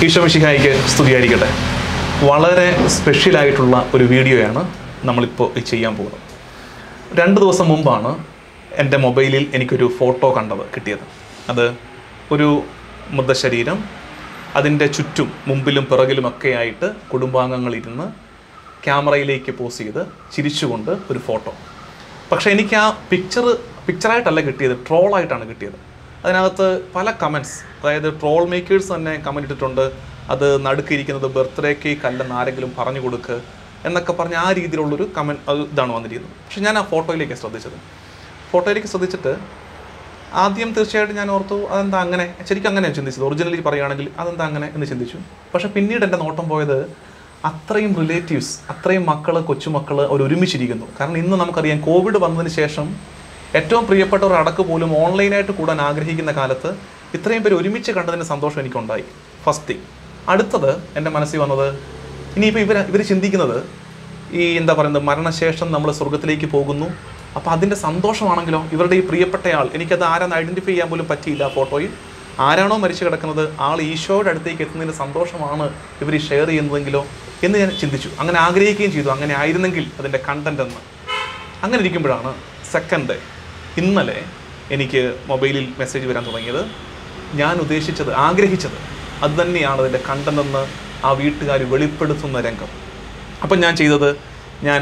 ഈശോമിഷിഹായിക്ക് സ്തുതിയായിരിക്കട്ടെ വളരെ സ്പെഷ്യലായിട്ടുള്ള ഒരു വീഡിയോയാണ് നമ്മളിപ്പോൾ ഈ ചെയ്യാൻ പോകുന്നത് രണ്ട് ദിവസം മുമ്പാണ് എൻ്റെ മൊബൈലിൽ എനിക്കൊരു ഫോട്ടോ കണ്ടത് കിട്ടിയത് അത് ഒരു മൃതശരീരം അതിൻ്റെ ചുറ്റും മുമ്പിലും പിറകിലുമൊക്കെ ആയിട്ട് കുടുംബാംഗങ്ങൾ ഇരുന്ന് ക്യാമറയിലേക്ക് പോസ് ചെയ്ത് ചിരിച്ചുകൊണ്ട് ഒരു ഫോട്ടോ പക്ഷേ എനിക്ക് ആ പിക്ചർ പിക്ചറായിട്ടല്ല കിട്ടിയത് ട്രോളായിട്ടാണ് കിട്ടിയത് അതിനകത്ത് പല കമൻസ് അതായത് ട്രോൾ മേക്കേഴ്സ് തന്നെ കമൻറ്റ് ഇട്ടിട്ടുണ്ട് അത് നടുക്കിരിക്കുന്നത് ബർത്ത്ഡേ കേക്ക് അല്ലെന്ന് ആരെങ്കിലും പറഞ്ഞു കൊടുക്ക് എന്നൊക്കെ പറഞ്ഞ് ആ രീതിയിലുള്ളൊരു കമൻറ്റ് അത് ഇതാണ് വന്നിരിക്കുന്നത് പക്ഷെ ഞാൻ ആ ഫോട്ടോയിലേക്ക് ശ്രദ്ധിച്ചത് ഫോട്ടോയിലേക്ക് ശ്രദ്ധിച്ചിട്ട് ആദ്യം തീർച്ചയായിട്ടും ഞാൻ ഓർത്തു അതെന്താ അങ്ങനെ ശരിക്കും അങ്ങനെ ചിന്തിച്ചത് ഒറിജിനലി പറയുകയാണെങ്കിൽ അതെന്താ അങ്ങനെ എന്ന് ചിന്തിച്ചു പക്ഷെ പിന്നീട് എൻ്റെ നോട്ടം പോയത് അത്രയും റിലേറ്റീവ്സ് അത്രയും മക്കൾ കൊച്ചുമക്കൾ അവർ ഒരുമിച്ചിരിക്കുന്നു കാരണം ഇന്ന് നമുക്കറിയാം കോവിഡ് വന്നതിന് ശേഷം ഏറ്റവും പ്രിയപ്പെട്ട ഒരു അടക്ക് പോലും ഓൺലൈനായിട്ട് കൂടാൻ ആഗ്രഹിക്കുന്ന കാലത്ത് ഇത്രയും പേര് ഒരുമിച്ച് കണ്ടതിന് സന്തോഷം എനിക്കുണ്ടായി ഫസ്റ്റ് തിങ് അടുത്തത് എൻ്റെ മനസ്സിൽ വന്നത് ഇനിയിപ്പോൾ ഇവർ ഇവർ ചിന്തിക്കുന്നത് ഈ എന്താ പറയുന്നത് മരണശേഷം നമ്മൾ സ്വർഗത്തിലേക്ക് പോകുന്നു അപ്പോൾ അതിൻ്റെ സന്തോഷമാണെങ്കിലോ ഇവരുടെ ഈ പ്രിയപ്പെട്ടയാൾ എനിക്കത് ആരാന്ന് ഐഡൻറ്റിഫൈ ചെയ്യാൻ പോലും പറ്റിയില്ല ആ ഫോട്ടോയിൽ ആരാണോ മരിച്ചു കിടക്കുന്നത് ആൾ ഈശോയുടെ അടുത്തേക്ക് എത്തുന്നതിൻ്റെ സന്തോഷമാണ് ഇവർ ഷെയർ ചെയ്യുന്നതെങ്കിലോ എന്ന് ഞാൻ ചിന്തിച്ചു അങ്ങനെ ആഗ്രഹിക്കുകയും ചെയ്തു അങ്ങനെ ആയിരുന്നെങ്കിൽ അതിൻ്റെ കണ്ടന്റ് എന്ന് അങ്ങനെ ഇരിക്കുമ്പോഴാണ് സെക്കൻഡ് ഇന്നലെ എനിക്ക് മൊബൈലിൽ മെസ്സേജ് വരാൻ തുടങ്ങിയത് ഞാൻ ഉദ്ദേശിച്ചത് ആഗ്രഹിച്ചത് അത് തന്നെയാണ് അതിൻ്റെ കണ്ടെന്ന് ആ വീട്ടുകാർ വെളിപ്പെടുത്തുന്ന രംഗം അപ്പം ഞാൻ ചെയ്തത് ഞാൻ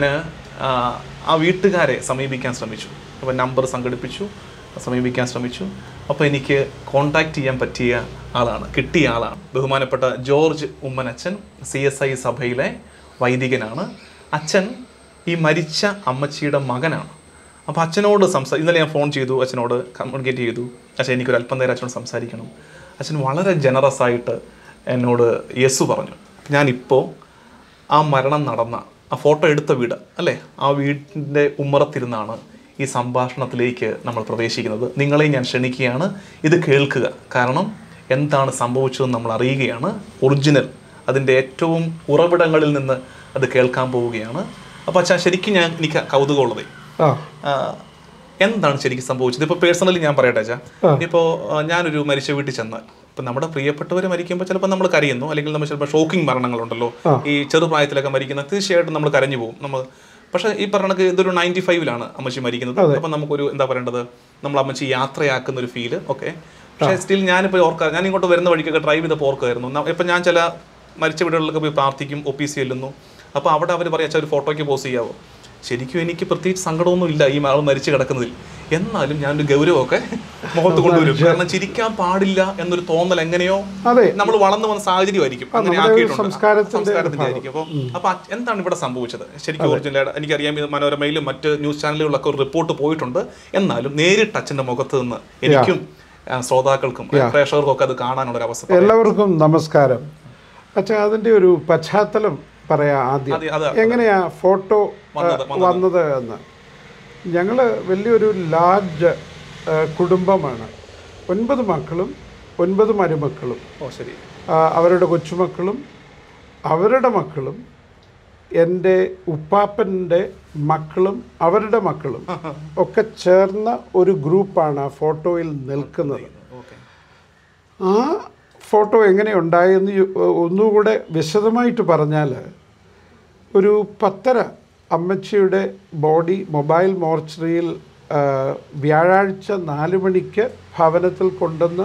ആ വീട്ടുകാരെ സമീപിക്കാൻ ശ്രമിച്ചു അപ്പോൾ നമ്പർ സംഘടിപ്പിച്ചു സമീപിക്കാൻ ശ്രമിച്ചു അപ്പോൾ എനിക്ക് കോണ്ടാക്ട് ചെയ്യാൻ പറ്റിയ ആളാണ് കിട്ടിയ ആളാണ് ബഹുമാനപ്പെട്ട ജോർജ് ഉമ്മനച്ഛൻ സി എസ് ഐ സഭയിലെ വൈദികനാണ് അച്ഛൻ ഈ മരിച്ച അമ്മച്ചിയുടെ മകനാണ് അപ്പോൾ അച്ഛനോട് സംസാ ഇന്നലെ ഞാൻ ഫോൺ ചെയ്തു അച്ഛനോട് കമ്മ്യൂണിക്കേറ്റ് ചെയ്തു അച്ഛൻ എനിക്കൊരു അല്പം നേരം അച്ഛനോട് സംസാരിക്കണം അച്ഛൻ വളരെ ജനറസ് ആയിട്ട് എന്നോട് യെസ് പറഞ്ഞു ഞാനിപ്പോൾ ആ മരണം നടന്ന ആ ഫോട്ടോ എടുത്ത വീട് അല്ലേ ആ വീടിൻ്റെ ഉമ്മറത്തിരുന്നാണ് ഈ സംഭാഷണത്തിലേക്ക് നമ്മൾ പ്രവേശിക്കുന്നത് നിങ്ങളെ ഞാൻ ക്ഷണിക്കുകയാണ് ഇത് കേൾക്കുക കാരണം എന്താണ് സംഭവിച്ചതെന്ന് നമ്മൾ അറിയുകയാണ് ഒറിജിനൽ അതിൻ്റെ ഏറ്റവും ഉറവിടങ്ങളിൽ നിന്ന് അത് കേൾക്കാൻ പോവുകയാണ് അപ്പോൾ അച്ഛാ ശരിക്കും ഞാൻ എനിക്ക് കൗതുകമുള്ളത് ആ ആ, എന്താണ് ശരിക്കും സംഭവിച്ചത് ഇപ്പോൾ പേഴ്സണലി ഞാൻ പറയട്ടെ അച്ഛാ ഇപ്പോൾ ഞാനൊരു മരിച്ച വീട്ടിൽ ചെന്നാൽ ഇപ്പം നമ്മുടെ പ്രിയപ്പെട്ടവർ മരിക്കുമ്പോൾ ചിലപ്പോൾ നമ്മൾ കരയുന്നു അല്ലെങ്കിൽ നമ്മൾ ചിലപ്പോൾ ഷോക്കിംഗ് മരണങ്ങളുണ്ടല്ലോ ഈ ചെറുപ്രായത്തിലൊക്കെ മരിക്കുന്ന തീർച്ചയായിട്ടും നമ്മൾ കരഞ്ഞു പോകും നമ്മൾ പക്ഷേ ഈ പറഞ്ഞ ഇതൊരു നയൻറ്റി ഫൈവിലാണ് അമ്മച്ചി മരിക്കുന്നത് അപ്പം നമുക്കൊരു എന്താ പറയേണ്ടത് നമ്മൾ അമ്മച്ചി യാത്രയാക്കുന്ന ഒരു ഫീല് ഓക്കെ പക്ഷേ സ്റ്റിൽ ഞാനിപ്പോൾ ഓർക്കുക ഞാൻ ഇങ്ങോട്ട് വരുന്ന വഴിക്കൊക്കെ ഡ്രൈവ് ചെയ്തപ്പോൾ ഓർക്കുമായിരുന്നു ന- ഇപ്പം ഞാൻ ചില മരിച്ച വീടുകളിലൊക്കെ പോയി പ്രാർത്ഥിക്കും ഒപ്പീസ് ചെല്ലുന്നു അപ്പോൾ അവിടെ അവർ പറയാ ഒരു ഫോട്ടോയ്ക്ക് പോസ് ചെയ്യാവോ ശരിക്കും എനിക്ക് പ്രത്യേകിച്ച് സങ്കടമൊന്നും ഇല്ല ഈ ആൾ മരിച്ചു കിടക്കുന്നതിൽ എന്നാലും ഞാനൊരു ഗൗരവമൊക്കെ മുഖത്ത് കൊണ്ടുവരും കാരണം ചിരിക്കാൻ പാടില്ല എന്നൊരു തോന്നൽ എങ്ങനെയോ അതെ നമ്മൾ വളർന്നു വന്ന സാഹചര്യമായിരിക്കും അങ്ങനെ നമ്മുടെ ഒരു ആക്കിയിട്ടുണ്ട് സംസ്കാരത്തിന്റെ സംസ്കാരത്തിന്റെ ആയിരിക്കും അപ്പോൾ അപ്പൊ അ- എന്താണ് ഇവിടെ സംഭവിച്ചത് ശരിക്കും ഒറിജിനൽ എനിക്കറിയാം ഇത് മനോരമയിലും മറ്റ് ന്യൂസ് ചാനലുകളിലൊക്കെ ഒരു റിപ്പോർട്ട് പോയിട്ടുണ്ട് എന്നാലും നേരിട്ട് അച്ഛന്റെ മുഖത്ത് നിന്ന് എനിക്കും ആ, ശ്രോതാക്കൾക്കും പ്രേക്ഷകർക്കും ഒക്കെ അത് കാണാനുള്ള ഒരു അവസ്ഥ എല്ലാവർക്കും നമസ്കാരം അച്ഛാ അതിൻ്റെ ഒരു പശ്ചാത്തലം പറയാം ആദ്യം അതെ, അത് എങ്ങനെയാ ഫോട്ടോ വന്നത്, വന്നത് എന്ന് ഞങ്ങൾ വലിയൊരു ലാർജ് കുടുംബമാണ് ഒൻപത് മക്കളും ഒൻപത് മരുമക്കളും ഓ ശരി ആ, അവരുടെ കൊച്ചുമക്കളും അവരുടെ മക്കളും എൻ്റെ ഉപ്പാപ്പൻ്റെ മക്കളും അവരുടെ മക്കളും ഒക്കെ ചേർന്ന ഒരു ഗ്രൂപ്പാണ് ആ ഫോട്ടോയിൽ നിൽക്കുന്നത് ഓക്കെ ആ ഫോട്ടോ എങ്ങനെ ഉണ്ടായെന്ന് യു- ഒന്നുകൂടെ വിശദമായിട്ട് പറഞ്ഞാൽ ഒരു പത്തര അമ്മച്ചിയുടെ ബോഡി മൊബൈൽ മോർച്ചറിയിൽ ആ, വ്യാഴാഴ്ച നാല് മണിക്ക് ഭവനത്തിൽ കൊണ്ടുവന്ന്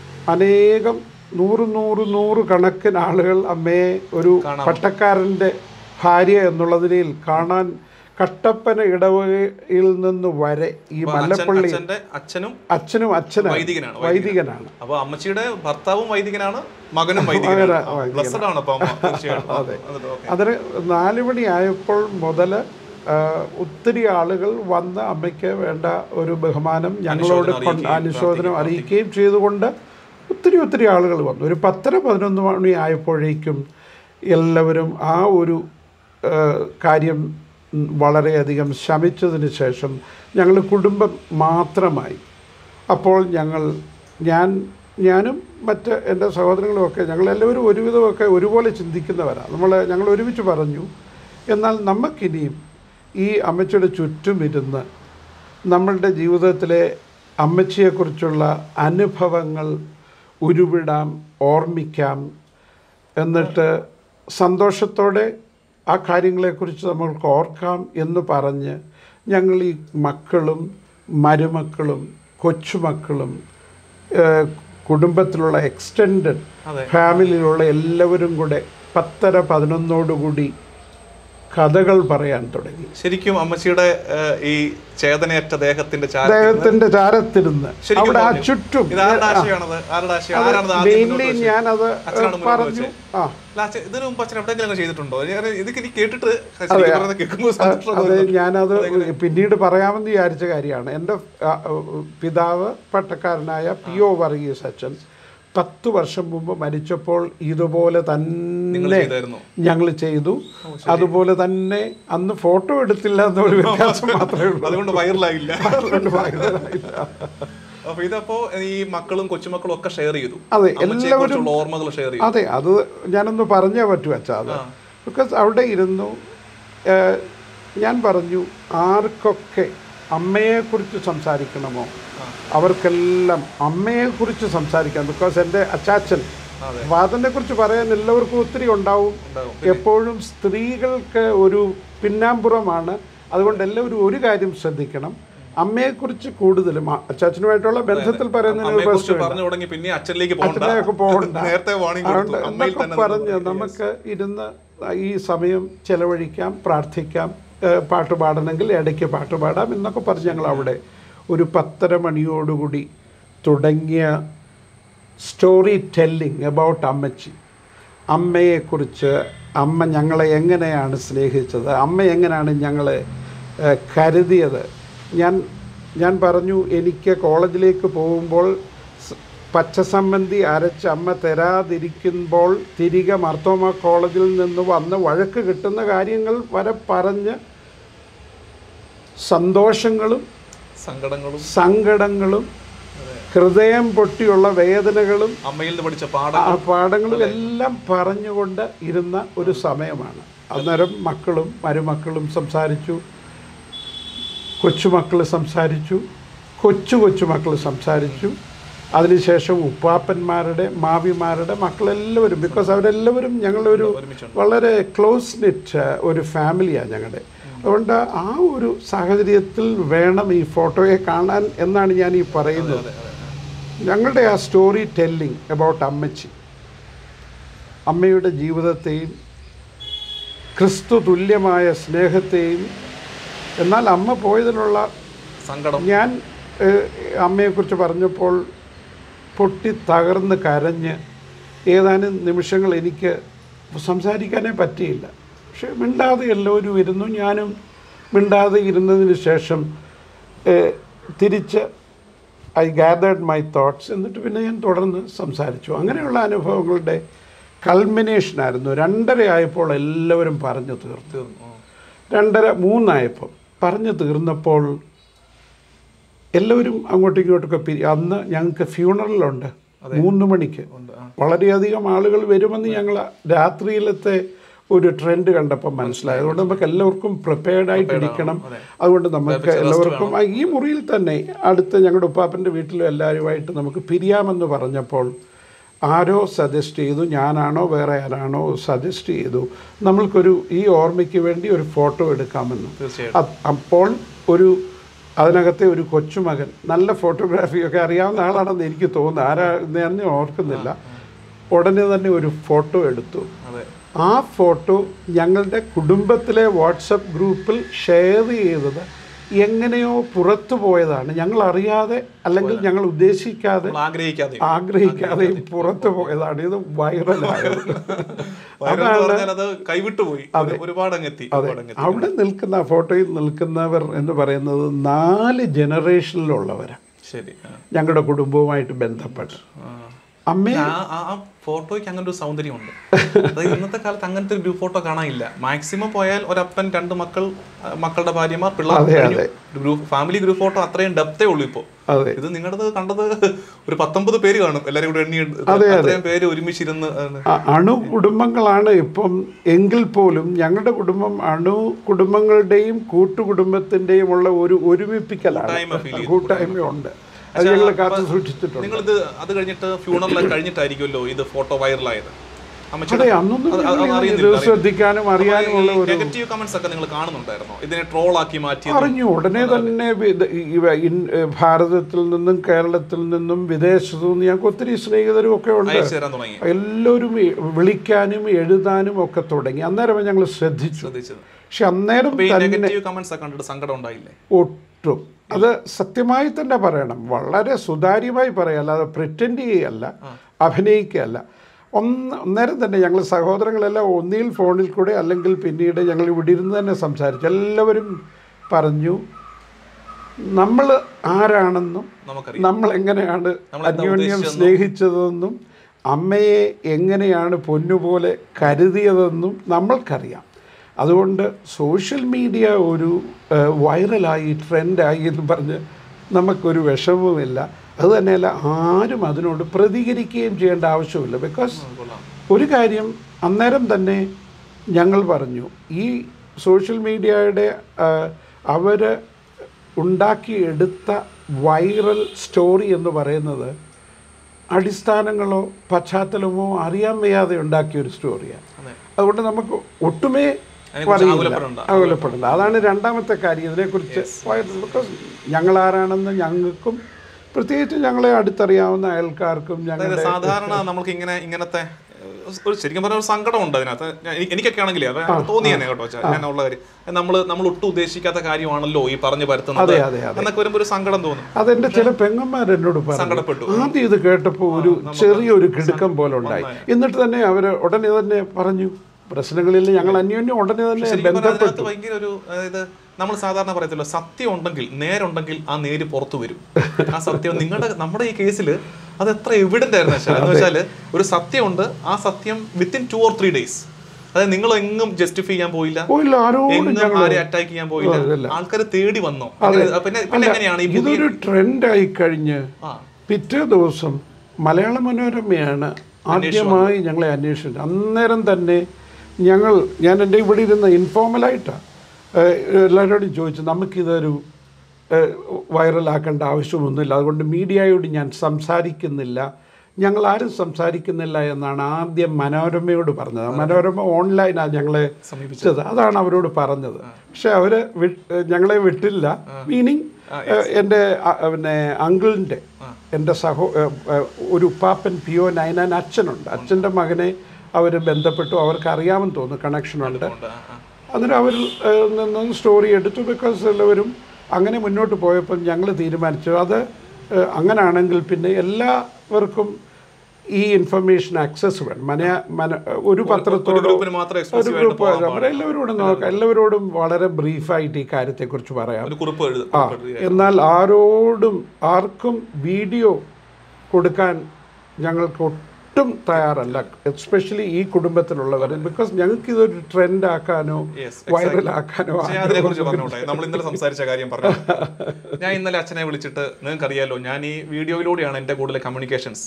അനേകം നൂറ് നൂറ് നൂറ് കണക്കിന് ആളുകൾ അമ്മയെ ഒരു പട്ടക്കാരൻ്റെ ഭാര്യ എന്നുള്ളതിൽ കാണാൻ കട്ടപ്പന ഇടവകയിൽ നിന്ന് വരെ ഈ മല്ലപ്പള്ളി അച്ഛന്റെ അച്ഛനും അച്ഛനും അച്ഛനും വൈദികനാണ് വൈദികനാണ് അപ്പൊ അമ്മച്ചിയുടെ ഭർത്താവും വൈദികനാണ് മകനും വൈദികനാണ് ബ്ലസ്സഡ് ആണ് അപ്പൊ അമ്മ തീർച്ചയായിട്ടും അത് ഓക്കെ അതിന് നാല് മണിയായപ്പോൾ മുതൽ ഒത്തിരി ആളുകൾ വന്ന് അമ്മയ്ക്ക് വേണ്ട ഒരു ബഹുമാനം ഞങ്ങളോട് കൊണ്ട് അനുശോചനം അറിയിക്കുകയും ചെയ്തുകൊണ്ട് ഒത്തിരി ഒത്തിരി ആളുകൾ വന്നു ഒരു പത്തര പതിനൊന്ന് മണി ആയപ്പോഴേക്കും എല്ലാവരും ആ ഒരു ആ, കാര്യം ഉം, വളരെയധികം ശമിച്ചതിന് ശേഷം ഞങ്ങൾ കുടുംബം മാത്രമായി അപ്പോൾ ഞങ്ങൾ ഞാൻ ഞാനും മറ്റ് എൻ്റെ സഹോദരങ്ങളുമൊക്കെ ഞങ്ങളെല്ലാവരും ഒരുവിധമൊക്കെ ഒരുപോലെ ചിന്തിക്കുന്നവരാണ് നമ്മൾ ഞങ്ങൾ ഒരുമിച്ച് പറഞ്ഞു എന്നാൽ നമുക്കിനിയും ഈ അമ്മച്ചിയുടെ ചുറ്റും ഇരുന്ന് നമ്മളുടെ ജീവിതത്തിലെ അമ്മച്ചിയെക്കുറിച്ചുള്ള അനുഭവങ്ങൾ ഉരുവിടാം ഓർമ്മിക്കാം എന്നിട്ട് സന്തോഷത്തോടെ ആ കാര്യങ്ങളെക്കുറിച്ച് നമ്മൾക്ക് ഓർക്കാം എന്ന് പറഞ്ഞ് ഞങ്ങൾ ഈ മക്കളും മരുമക്കളും കൊച്ചുമക്കളും ഏഹ്, കുടുംബത്തിലുള്ള എക്സ്റ്റെൻഡഡ് അതെ. ഫാമിലിയിലുള്ള എല്ലാവരും കൂടെ പത്തര പതിനൊന്നോടുകൂടി കഥകൾ പറയാൻ തുടങ്ങി ശരിക്കും അമ്മച്ചിയുടെ ഏഹ്, ഈ ചേതനയറ്റ ദേഹത്തിന്റെ ചാര അദ്ദേഹത്തിന്റെ ചാരത്തിരുന്ന് ശരിക്കും അവിടെ ആ പറഞ്ഞു. ചുറ്റും ഇത് ആരുടെ ആശയമാണത് ആരുടെ ആശയം ആരാണത് ആദ്യം മെയിൻലി മുന്നോട്ട് വെച്ചത്? ഞാനത് അച്ഛനാണ് മുന്നോട്ട് പറഞ്ഞു ആ അല്ല, അച്ഛൻ ഇതിനു മുമ്പ് അച്ഛൻ എവിടെയെങ്കിലും അങ്ങനെ ചെയ്തിട്ടുണ്ടോ ഞാൻ ഇതൊക്കെ എനിക്ക് കേട്ടിട്ട് ശരിക്കും പറയുന്നത് കേൾക്കുമ്പോൾ സന്തോഷം അത് തോന്നുന്നു. ഞാനത് പിന്നീട് പറയാമെന്ന് വിചാരിച്ച കാര്യമാണ് എൻ്റെ ആ, പിതാവ് പട്ടക്കാരനായ പി ഒ വർഗീസ് അച്ഛൻ പത്ത് വർഷം മുമ്പ് മരിച്ചപ്പോൾ ഇതുപോലെ നിങ്ങൾ തന്നെ ചെയ്തായിരുന്നു ഞങ്ങൾ ചെയ്തു അതുപോലെ തന്നെ അന്ന് ഫോട്ടോ എടുത്തില്ല എന്നൊരു വ്യത്യാസം മാത്രമേ ഉള്ളൂ അതുകൊണ്ട് വൈറലായില്ല അതുകൊണ്ട് വൈറലായില്ല. അപ്പൊ ഇതപ്പോ ഈ മക്കളും കൊച്ചുമക്കളും ഒക്കെ ഷെയർ ചെയ്തു അതെ അമ്മച്ചിയെ കുറിച്ചുള്ള ഓർമ്മകൾ ഷെയർ ചെയ്തു അതെ അത് ഞാനൊന്ന് പറഞ്ഞേ പറ്റൂ അച്ഛാ അത് ബിക്കോസ് അവിടെ ഇരുന്നു ഏഹ്, ഞാൻ പറഞ്ഞു ആർക്കൊക്കെ അമ്മയെക്കുറിച്ച് സംസാരിക്കണമോ അവർക്കെല്ലാം അമ്മയെക്കുറിച്ച് സംസാരിക്കാം ബിക്കോസ് എൻ്റെ അച്ചാച്ചൻ അതെ. വാദനെ കുറിച്ച് പറയാൻ എല്ലാവർക്കും ഒത്തിരി ഉണ്ടാവും ഉണ്ടാവും. എപ്പോഴും സ്ത്രീകൾക്ക് ഒരു പിന്നാമ്പുറമാണ് അതുകൊണ്ട് എല്ലാവരും ഒരു കാര്യം ശ്രദ്ധിക്കണം അമ്മയെക്കുറിച്ച് കൂടുതലും ആ, അച്ചാച്ചനുമായിട്ടുള്ള ബന്ധത്തിൽ പറയുന്നതിന് അമ്മയെ ഒരു കുറിച്ച് പ്രശ്നമില്ല പറഞ്ഞു തുടങ്ങി പിന്നെ അച്ഛനിലേക്ക് പോകണ്ട അച്ഛനെയൊക്കെ പോകണ്ട നേരത്തെ വാണിംഗ് കൊടുത്തു അതുകൊണ്ട് അമ്മയിൽ എന്നൊക്കെ തന്നെ പറഞ്ഞ് നമുക്ക് ഇരുന്ന് ഈ സമയം ചെലവഴിക്കാം പ്രാർത്ഥിക്കാം ഏഹ് പാട്ട് പാടണമെങ്കിൽ ഇടയ്ക്ക് പാട്ട് പാടാം എന്നൊക്കെ പറഞ്ഞ് ഞങ്ങൾ അവിടെ ഒരു പത്തര മണിയോടുകൂടി തുടങ്ങിയ സ്റ്റോറി ടെല്ലിങ് അബൌട്ട് അമ്മച്ചി അമ്മയെക്കുറിച്ച് അമ്മ ഞങ്ങളെ എങ്ങനെയാണ് സ്നേഹിച്ചത് അമ്മ എങ്ങനെയാണ് ഞങ്ങളെ ഏഹ്, കരുതിയത് ഞാൻ ഞാൻ പറഞ്ഞു എനിക്ക് കോളേജിലേക്ക് പോകുമ്പോൾ സ് പച്ചസമ്മന്തി അരച്ച് അമ്മ തരാതിരിക്കുമ്പോൾ തിരികെ മർത്തോമ കോളേജിൽ നിന്ന് വന്ന് വഴക്ക് കിട്ടുന്ന കാര്യങ്ങൾ വരെ പറഞ്ഞ് സന്തോഷങ്ങളും സങ്കടങ്ങളും സങ്കടങ്ങളും ഹൃദയം പൊട്ടിയുള്ള വേദനകളും അമ്മയിൽ നിന്ന് പഠിച്ച ആ പാഠം പാഠങ്ങളും എല്ലാം പറഞ്ഞുകൊണ്ട് ഇരുന്ന ഒരു സമയമാണ് അന്നേരം മക്കളും മരുമക്കളും സംസാരിച്ചു കൊച്ചുമക്കൾ സംസാരിച്ചു കൊച്ചു കൊച്ചുമക്കൾ സംസാരിച്ചു അതിനുശേഷം ഉപ്പാപ്പന്മാരുടെ മാവിമാരുടെ മക്കളെല്ലാവരും ബിക്കോസ് അവരെല്ലാവരും ഞങ്ങളൊരു ഒരുമിച്ചുണ്ട് വളരെ ക്ലോസ് നിറ്റ് ഒരു ഫാമിലിയാണ് ഞങ്ങളുടെ അതുകൊണ്ട് ആ ഒരു സാഹചര്യത്തിൽ വേണം ഈ ഫോട്ടോയെ കാണാൻ എന്നാണ് ഞാൻ ഈ പറയുന്നത് ഞങ്ങളുടെ ആ സ്റ്റോറി ടെല്ലിംഗ് അബൌട്ട് അമ്മച്ചി അമ്മയുടെ ജീവിതത്തെയും ക്രിസ്തു തുല്യമായ സ്നേഹത്തെയും എന്നാൽ അമ്മ പോയതിലുള്ള സങ്കടം ഞാൻ ഏഹ്, അമ്മയെക്കുറിച്ച് പറഞ്ഞപ്പോൾ പൊട്ടി തകർന്ന് കരഞ്ഞ് ഏതാനും നിമിഷങ്ങൾ എനിക്ക് സംസാരിക്കാനേ പറ്റിയില്ല പക്ഷെ മിണ്ടാതെ എല്ലാവരും ഇരുന്നു ഞാനും മിണ്ടാതെ ഇരുന്നതിന് ശേഷം ഏഹ്, തിരിച്ച് ഐ ഗാദേഡ് മൈ തോട്ട്സ് എന്നിട്ട് പിന്നെ ഞാൻ തുടർന്ന് സംസാരിച്ചു അങ്ങനെയുള്ള അനുഭവങ്ങളുടെ കൾമിനേഷനായിരുന്നു രണ്ടര ആയപ്പോൾ എല്ലാവരും പറഞ്ഞു തീർന്നു തീർന്നു ആ. രണ്ടര മൂന്നായപ്പോൾ പറഞ്ഞു തീർന്നപ്പോൾ എല്ലാവരും അങ്ങോട്ടും ഇങ്ങോട്ടൊക്കെ പിരി അന്ന് ഞങ്ങൾക്ക് ഫ്യൂണറലുണ്ട് മൂന്ന് മണിക്ക് ഉണ്ട് ആ. വളരെയധികം ആളുകൾ വരുമെന്ന് ഞങ്ങൾ രാത്രിയിലത്തെ ഒരു ട്രെൻഡ് കണ്ടപ്പോൾ മനസ്സിലായി അതുകൊണ്ട് നമുക്ക് എല്ലാവർക്കും പ്രിപ്പയർഡ് ആയിട്ട് ഇരിക്കണം അതുകൊണ്ട് നമുക്ക് എല്ലാവർക്കും ആ, ഈ മുറിയിൽ തന്നെ അടുത്ത ഞങ്ങളുടെ ഉപ്പാപ്പൻ്റെ വീട്ടിലും എല്ലാവരുമായിട്ട് നമുക്ക് പിരിയാമെന്ന് പറഞ്ഞപ്പോൾ ആരോ സജസ്റ്റ് ചെയ്തു ഞാനാണോ വേറെ ആരാണോ സജസ്റ്റ് ചെയ്തു നമ്മൾക്കൊരു ഈ ഓർമ്മയ്ക്ക് വേണ്ടി ഒരു ഫോട്ടോ എടുക്കാമെന്ന് തീർച്ചയായിട്ടും അത് അപ്പോൾ ഒരു അതിനകത്തെ ഒരു കൊച്ചുമകൻ നല്ല ഫോട്ടോഗ്രാഫിയൊക്കെ അറിയാവുന്ന ആളാണെന്ന് എനിക്ക് തോന്നുന്നു ആരാ ഞാൻ ഓർക്കുന്നില്ല ഉടനെ തന്നെ ഒരു ഫോട്ടോ എടുത്തു അതെ ആ ഫോട്ടോ ഞങ്ങളുടെ കുടുംബത്തിലെ വാട്സപ്പ് ഗ്രൂപ്പിൽ ഷെയർ ചെയ്തത് എങ്ങനെയോ പുറത്തു പോയതാണ് ഞങ്ങൾ അറിയാതെ അല്ലെങ്കിൽ ഞങ്ങൾ ഉദ്ദേശിക്കാതെ നമ്മൾ ആഗ്രഹിക്കാതെ ആഗ്രഹിക്കാതെയും പുറത്തു പോയതാണ് ഇത് വൈറലായത് വൈറൽ എന്ന് പറഞ്ഞാൽ അത് കൈവിട്ടു പോയി ഒരുപാട് അങ്ങെത്തി ഒരുപാട് അങ്ങെത്തി അവിടെ നിൽക്കുന്ന ആ ഫോട്ടോയിൽ നിൽക്കുന്നവർ എന്ന് പറയുന്നത് നാല് ജനറേഷനിലുള്ളവരാണ് ശരി ആ. ഞങ്ങളുടെ കുടുംബവുമായിട്ട് ബന്ധപ്പെട്ട് ആ. അമ്മയെ ആ- ആ ആ ഫോട്ടോയ്ക്ക് അങ്ങനെ ഒരു സൗന്ദര്യമുണ്ട് അതായത് ഇന്നത്തെ കാലത്ത് അങ്ങനത്തെ ഒരു ഗ്രൂപ്പ് ഫോട്ടോ കാണാനില്ല മാക്സിമം പോയാൽ ഒരപ്പൻ രണ്ട് മക്കൾ ആ, മക്കളുടെ ഭാര്യമാർ അതെ, പിള്ളേർ ഗ്രൂപ്പ് ഫാമിലി ഗ്രൂപ്പ് ഫോട്ടോ അത്രയും ഡെപ്തേ ഉള്ളൂ ഇപ്പോ അതെ ഇത് നിങ്ങളത് കണ്ടത് ഒരു പത്തൊമ്പത് പേര് കാണും എല്ലാരും കൂടെ എണ്ണി അത്രയും പേര് ഒരുമിച്ചിരുന്ന് ആണ്. അ- അണു കുടുംബങ്ങളാണ് ഇപ്പം എങ്കിൽ പോലും ഞങ്ങളുടെ കുടുംബം അണു കുടുംബങ്ങളുടെയും കൂട്ടുകുടുംബത്തിന്റെയും ഉള്ള ഒരു ഒരുമിപ്പിക്കലാണ് കൂട്ടായ്മ feel ചെയ്യുന്നു. കൂട്ടായ്മയുണ്ട് അത് ഞങ്ങൾ കാത്തു സൂക്ഷിച്ചിട്ടുണ്ട് നിങ്ങളിത് അത് കഴിഞ്ഞിട്ട് ഫ്യൂണറൽ കഴിഞ്ഞിട്ടായിരിക്കുമല്ലോ ഇത് ഫോട്ടോ വൈറലായത് അമ്മച്ചിയുടെ അതെ അന്നൊന്നും അത് അത് ഞങ്ങൾ ഇത് അറിയുന്നില്ല, ശ്രദ്ധിക്കാനും അറിയാനുമുള്ള ഒരു നെഗറ്റീവ് കമന്റ്സ് ഒക്കെ നിങ്ങൾ കാണുന്നുണ്ടായിരുന്നോ ഇതിനെ ട്രോൾ ആക്കി മാറ്റി അറിഞ്ഞു ഉടനെ തന്നെ വിദ- ഇവ- ഇൻ- ഭാരതത്തിൽ നിന്നും കേരളത്തിൽ നിന്നും വിദേശത്തു നിന്നും ഞങ്ങൾക്ക് ഒത്തിരി സ്നേഹിതരും ഒക്കെ ഉണ്ട് അയച്ചു തരാൻ തുടങ്ങി എല്ലാവരും ഈ വിളിക്കാനും എഴുതാനും ഒക്കെ തുടങ്ങി അന്നേരം ഞങ്ങൾ ശ്രദ്ധിച്ചു ശ്രദ്ധിച്ചത് പക്ഷെ അന്നേരം അപ്പൊ ഈ തന്നെ നെഗറ്റീവ് കമന്റ്സ് ഒക്കെ കണ്ടിട്ട് സങ്കടം ഉണ്ടായില്ലേ ഒട്ടും അത് സത്യമായി തന്നെ പറയണം വളരെ സുതാര്യമായി പറയാം അല്ലാതെ പ്രിറ്റൻഡ് ചെയ്യല്ല അഭിനയിക്കുകയല്ല ഒന്ന് അന്നേരം തന്നെ ഞങ്ങൾ സഹോദരങ്ങളെല്ലാം ഒന്നിൽ ഫോണിൽ കൂടെ അല്ലെങ്കിൽ പിന്നീട് ഞങ്ങൾ ഇവിടെ ഇരുന്ന് തന്നെ സംസാരിച്ചു എല്ലാവരും പറഞ്ഞു നമ്മൾ ആരാണെന്നും നമുക്കറിയാം നമ്മൾ എങ്ങനെയാണ് നമ്മളെന്താ അന്യോന്യം സ്നേഹിച്ചതെന്നും അമ്മയെ എങ്ങനെയാണ് പൊന്നുപോലെ കരുതിയതെന്നും നമ്മൾക്കറിയാം അതുകൊണ്ട് സോഷ്യൽ മീഡിയ ഒരു ഏഹ്, വൈറലായി ട്രെൻഡായി എന്ന് പറഞ്ഞ് നമുക്കൊരു വിഷമവുമില്ല അത് തന്നെയല്ല ആരും അതിനോട് പ്രതികരിക്കുകയും ചെയ്യേണ്ട ആവശ്യമില്ല ബിക്കോസ് കൊള്ളാം ഒരു കാര്യം അന്നേരം തന്നെ ഞങ്ങൾ പറഞ്ഞു ഈ സോഷ്യൽ മീഡിയയുടെ അവർ ഉണ്ടാക്കിയെടുത്ത വൈറൽ സ്റ്റോറി എന്ന് പറയുന്നത് അടിസ്ഥാനങ്ങളോ പശ്ചാത്തലമോ അറിയാൻ വയ്യാതെ ഉണ്ടാക്കിയ ഒരു സ്റ്റോറിയാണ് അതെ അതുകൊണ്ട് നമുക്ക് ഒട്ടുമേ അതിനെക്കുറിച്ച് പറയില്ല ആകുലപ്പെടണ്ട. ആകുലപ്പെടണ്ട അതാണ് രണ്ടാമത്തെ കാര്യം ഇതിനെക്കുറിച്ച് ബിക്കോസ് ഞങ്ങൾ ആരാണെന്ന് ഞങ്ങൾക്കും പ്രത്യേകിച്ച് ഞങ്ങളെ അടുത്തറിയാവുന്ന അയൽക്കാർക്കും അതായത് ഞങ്ങളുടെ സാധാരണ നമ്മൾക്ക് ഇങ്ങനെ ഇങ്ങനത്തെ ഏഹ്, ഒരു ശരിക്കും പറഞ്ഞ ഒരു സങ്കടം ഉണ്ട് അതിനകത്ത് ഞാൻ- എനി- എനിക്കൊക്കെ ആണെങ്കിലേ അത് തോന്നി തന്നെ കേട്ടോ ചാ, ഞാൻ ഉള്ള കാര്യം നമ്മൾ നമ്മൾ ഒട്ടും ഉദ്ദേശിക്കാത്ത കാര്യമാണല്ലോ ഈ പറഞ്ഞു പരത്തുന്നത് അതെ അതെ അതെ എന്നൊക്കെ വരുമ്പോൾ ഒരു സങ്കടം തോന്നും അതെന്റെ ചില പെങ്ങന്മാർ എന്നോട് പറഞ്ഞു സങ്കടപ്പെട്ടു ആദ്യം ഇത് കേട്ടപ്പോൾ ഒരു ചെറിയൊരു കിടുക്കം പോലെ ഉണ്ടായി എന്നിട്ട് തന്നെ അവര് ഉടനെ തന്നെ പറഞ്ഞു പ്രശ്നങ്ങളിൽ ഞങ്ങൾ അന്യോന്യം ഉടനെ തന്നെ ശരിക്കും പറഞ്ഞാൽ ബന്ധപ്പെട്ടു അതിനകത്ത് ഭയങ്കര ഒരു അതായത് നമ്മൾ സാധാരണ പറയത്തില്ലോ സത്യം ഉണ്ടെങ്കിൽ നേരുണ്ടെങ്കിൽ ആ നേര് പുറത്തു വരും ആ സത്യം നിങ്ങളുടെ നമ്മുടെ ഈ കേസിൽ അത് എത്ര എവിഡന്റ് ആയിരുന്നു വെച്ചാൽ എന്ന് വെച്ചാല് ഒരു സത്യമുണ്ട് ആ സത്യം within two or three days അതായത് നിങ്ങൾ എങ്ങും ജസ്റ്റിഫൈ ചെയ്യാൻ പോയില്ല പോയില്ല ആരോടും എങ്ങും ആരെ അറ്റാക്ക് ചെയ്യാൻ പോയില്ല ആൾക്കാർ തേടി വന്നോ അങ്ങനെ- പിന്നെ പിന്നെ എങ്ങനെയാണ് ഈ പുതിയ ഇതൊരു ട്രെൻഡായി കഴിഞ്ഞ് ആ പിറ്റേ ദിവസം മലയാള മനോരമയാണ് ആദ്യമായി ഞങ്ങളെ അന്വേഷിച്ചത് അന്നേരം തന്നെ ഞങ്ങൾ ഞാൻ എൻ്റെ ഇവിടെ ഇരുന്ന് ഇൻഫോർമലായിട്ടാണ് എല്ലാവരോടും ചോദിച്ചു നമുക്കിതൊരു ഏഹ്, വൈറലാക്കേണ്ട ആവശ്യമൊന്നുമില്ല അതുകൊണ്ട് മീഡിയയോട് ഞാൻ സംസാരിക്കുന്നില്ല ഞങ്ങൾ ആരും സംസാരിക്കുന്നില്ല എന്നാണ് ആദ്യം മനോരമയോട് പറഞ്ഞത് മനോരമ ഓൺലൈനാണ് ഞങ്ങളെ സമീപിച്ചത് അതാണ് അവരോട് പറഞ്ഞത് പക്ഷെ അവർ ഞങ്ങളെ വിട്ടില്ല മീനിങ് എൻ്റെ അ- പിന്നെ അങ്കിളിൻ്റെ എൻ്റെ സഹോ ഏഹ്, ഏഹ്, ഒരു ഉപ്പാപ്പൻ പി ഒ നൈനാൻ അച്ഛനുണ്ട് അച്ഛൻ്റെ മകനെ അവർ ബന്ധപ്പെട്ടു അവർക്ക് അറിയാമെന്ന് തോന്നുന്നു കണക്ഷനുണ്ട് ഉണ്ട്. ആ, ആ. അന്നേരം അവർ നിന്ന് സ്റ്റോറി എടുത്തു ബിക്കോസ് എല്ലാവരും അങ്ങനെ മുന്നോട്ട് പോയപ്പോൾ ഞങ്ങൾ തീരുമാനിച്ചു അത് ഏഹ്, അങ്ങനാണെങ്കിൽ പിന്നെ എല്ലാവർക്കും ഈ ഇൻഫർമേഷൻ ആക്സസ് വേണം മന മന ഒരു പത്രത്തോടോ ഗ്രൂപ്പിന് മാത്രം ഒരു എക്സ്ക്ലൂസീവ് ആയിട്ട് ഗ്രൂപ്പ് അവരെല്ലാവരോടും നോക്കാം എല്ലാവരോടും വളരെ ബ്രീഫായിട്ട് ഈ കാര്യത്തെക്കുറിച്ച് പറയാം ഒരു കുറിപ്പ് എഴുതും ആ എന്നാൽ ആരോടും ആർക്കും വീഡിയോ കൊടുക്കാൻ ഞങ്ങൾക്ക് ഒട്ടും തയ്യാറല്ല എസ്പെഷ്യലി ഈ കുടുംബത്തിലുള്ളവർ ബിക്കോസ് ഞങ്ങൾക്ക് ഇതൊരു ട്രെൻഡ് ആക്കാനോ Yes, വൈറൽ ആക്കാനോ ഞാൻ അതിനെ കുറിച്ച് പറഞ്ഞോട്ടെ നമ്മൾ ഇന്നലെ സംസാരിച്ച കാര്യം പറഞ്ഞു ഞാൻ ഇന്നലെ അച്ഛനെ വിളിച്ചിട്ട് നിങ്ങൾക്ക് അറിയാലോ ഞാൻ ഈ വീഡിയോയിലൂടെയാണ് എൻ്റെ കൂടുതൽ കമ്മ്യൂണിക്കേഷൻസ്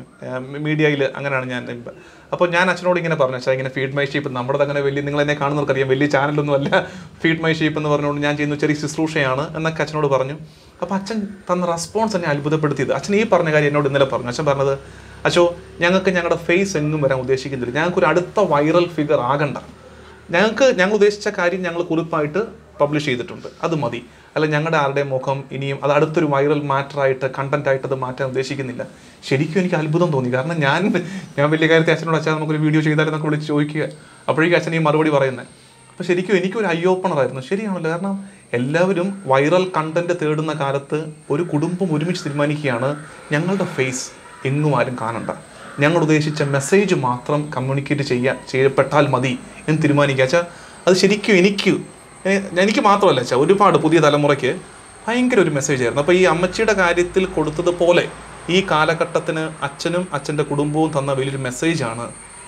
മീഡിയയിൽ അങ്ങനെയാണ് ഞാൻ അപ്പോൾ ഞാൻ അച്ഛനോട് ഇങ്ങനെ പറഞ്ഞു അച്ഛാ ഇങ്ങനെ ഫീഡ് മൈ ഷീപ്പ് നമ്മുടെ അങ്ങനെ വലിയ നിങ്ങൾ എന്നെ കാണുന്നവർക്കറിയാം വലിയ ചാനലൊന്നും അല്ല ഫീഡ് മൈ ഷീപ്പ് എന്ന് പറഞ്ഞുകൊണ്ട് ഞാൻ ചെയ്യുന്ന ചെറിയ ശുശ്രൂഷയാണ് എന്നൊക്കെ അച്ഛനോട് പറഞ്ഞു അപ്പോൾ അച്ഛൻ തന്ന റെസ്പോൺസ് എന്നെ അത്ഭുതപ്പെടുത്തിയത് അച്ഛൻ ഈ പറഞ്ഞ കാര്യം എന്നോട് ഇന്നലെ പറഞ്ഞു അച്ഛൻ പറഞ്ഞത് അച്ഛോ ഞങ്ങൾക്ക് ഞങ്ങളുടെ ഫേസ് എങ്ങും വരാൻ ഉദ്ദേശിക്കുന്നില്ല ഞങ്ങൾക്ക് ഒരു അടുത്ത വൈറൽ ഫിഗർ ആകണ്ട ഞങ്ങൾക്ക് ഞങ്ങൾ ഉദ്ദേശിച്ച കാര്യം ഞങ്ങൾ കുറിപ്പായിട്ട് പബ്ലിഷ് ചെയ്തിട്ടുണ്ട് അത് മതി അല്ല ഞങ്ങളുടെ ആരുടെ മുഖം ഇനിയും അത് അടുത്തൊരു വൈറൽ മാറ്ററായിട്ട് കണ്ടന്റ് ആയിട്ട് അത് മാറ്റാൻ ഉദ്ദേശിക്കുന്നില്ല ശരിക്കും എനിക്ക് അത്ഭുതം തോന്നി കാരണം ഞാൻ ഞാൻ വലിയ കാര്യത്തിൽ അച്ഛനോട് അച്ഛൻ നമുക്കൊരു വീഡിയോ ചെയ്താലെന്നൊക്കെ വിളിച്ച് ചോദിക്കുക അപ്പോഴേക്കും അച്ഛൻ ഈ മറുപടി പറയുന്നത് അപ്പോൾ ശരിക്കും എനിക്കൊരു ഐ ഓപ്പണർ ആയിരുന്നു ശരിയാണല്ലോ കാരണം എല്ലാവരും വൈറൽ കണ്ടന്റ് തേടുന്ന കാലത്ത് ഒരു കുടുംബം ഒരുമിച്ച് തീരുമാനിക്കുകയാണ് ഞങ്ങളുടെ ഫേസ് എങ്ങും ആരും കാണണ്ട ഞങ്ങൾ ഉദ്ദേശിച്ച മെസ്സേജ് മാത്രം കമ്മ്യൂണിക്കേറ്റ് ചെയ്യാൻ ചെയ്യപ്പെട്ടാൽ മതി എന്ന് തീരുമാനിക്കുക വെച്ചാൽ അത് ശരിക്കും എനിക്ക് ഏ- എനിക്ക് മാത്രമല്ല വെച്ചാൽ ഒരുപാട് പുതിയ തലമുറയ്ക്ക് ഭയങ്കര ഒരു മെസ്സേജ് ആയിരുന്നു അപ്പോൾ ഈ അമ്മച്ചിയുടെ കാര്യത്തിൽ കൊടുത്തതുപോലെ ഈ കാലഘട്ടത്തിന് അച്ഛനും അച്ഛൻ്റെ കുടുംബവും തന്ന വലിയൊരു മെസ്സേജാണ്